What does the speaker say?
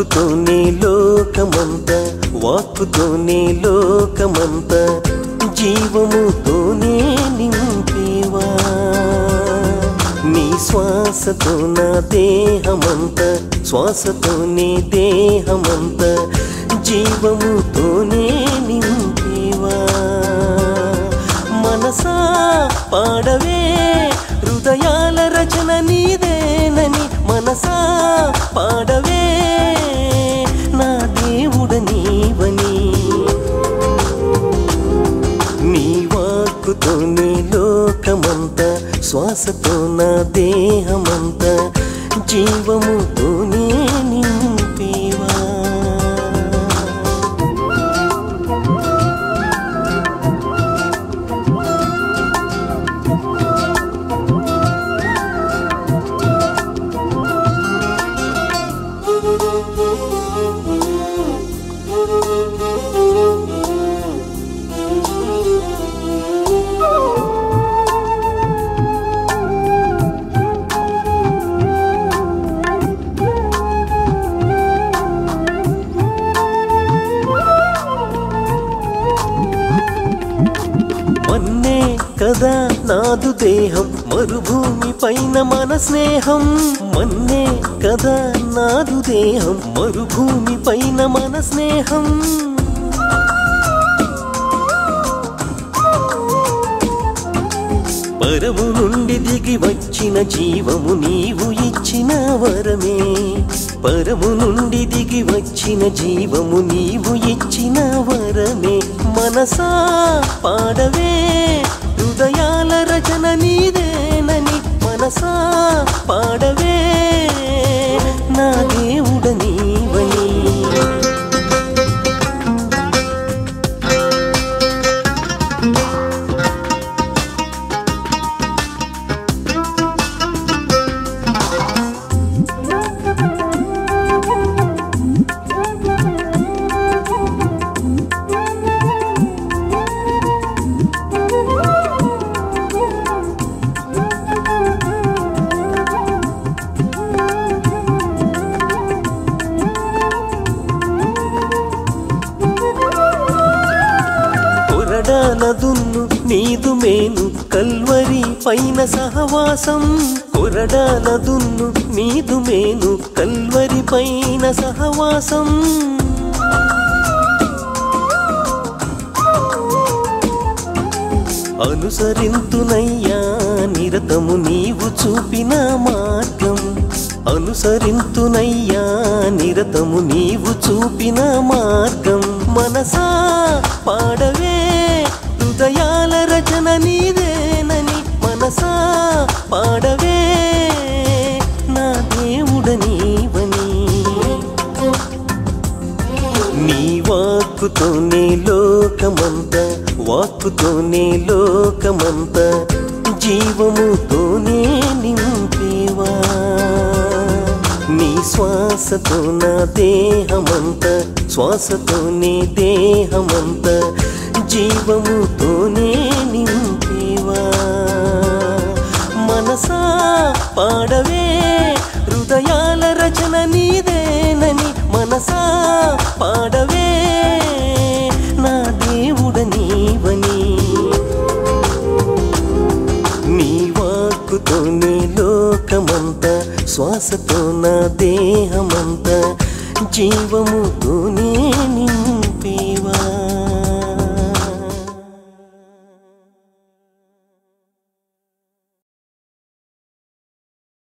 వాక్కుతోనే లోకమంత వాక్కుతోనే లోకమంత జీవముతోనే నింపేవా నీ శ్వాసతో నా దేహమంత శ్వాసతోనే దేహమంత జీవముతోనే నింపేవా మనసా పాడవే హృదయాల రచన నీదేనని మనసా పాడవే నా దేవుడ నీవని నీ వాక్కుతోనే లోకమంత శ్వాసతో నా దేహమంత జీవముతోనే నింపేవా మన్నే కదా నాదు దేహం మరుభూమి పైన మన స్నేహం మన్నే కదా నాదు దేహం మరుభూమి పైన మన స్నేహం పరము నుండి దిగి వచ్చిన జీవము నీవు ఇచ్చిన వరమే పరము నుండి దిగి వచ్చిన జీవము నీవు ఇచ్చిన వరమే మనసా పాడవే హృదయాల రచన నీదేనని మనసా పాడవే నా దేవుడ నీవని కొరడాల దున్ను నీదు మేను కల్వరి పైన సహవాసం కొరడాల దున్ను నీదు మేను కల్వరి పైన సహవాసం అనుసరింతునయ్యా నిరతము నీవు చూపిన మార్గం అనుసరింతునయ్యా నిరతము నీవు చూపిన మార్గం మనసా పాడవే హృదయాల రచన నీదేనని మనసా పాడవే నా దేవుడ నీవని నీ వాక్కుతోనే లోకమంత వాక్కుతోనే లోకమంత జీవముతోనే నింపేవా నీ శ్వాసతో నా దేహమంత శ్వాసతోనే దేహమంత జీవముతోనే నింపేవా మనసా పాడవే హృదయాల రచన నీదేనని మనసా పాడవే నా దేవుడ నీవని నీ వాక్కుతోనే లోకమంత శ్వాసతో నా దేహమంత జీవముతోనే నింపేవా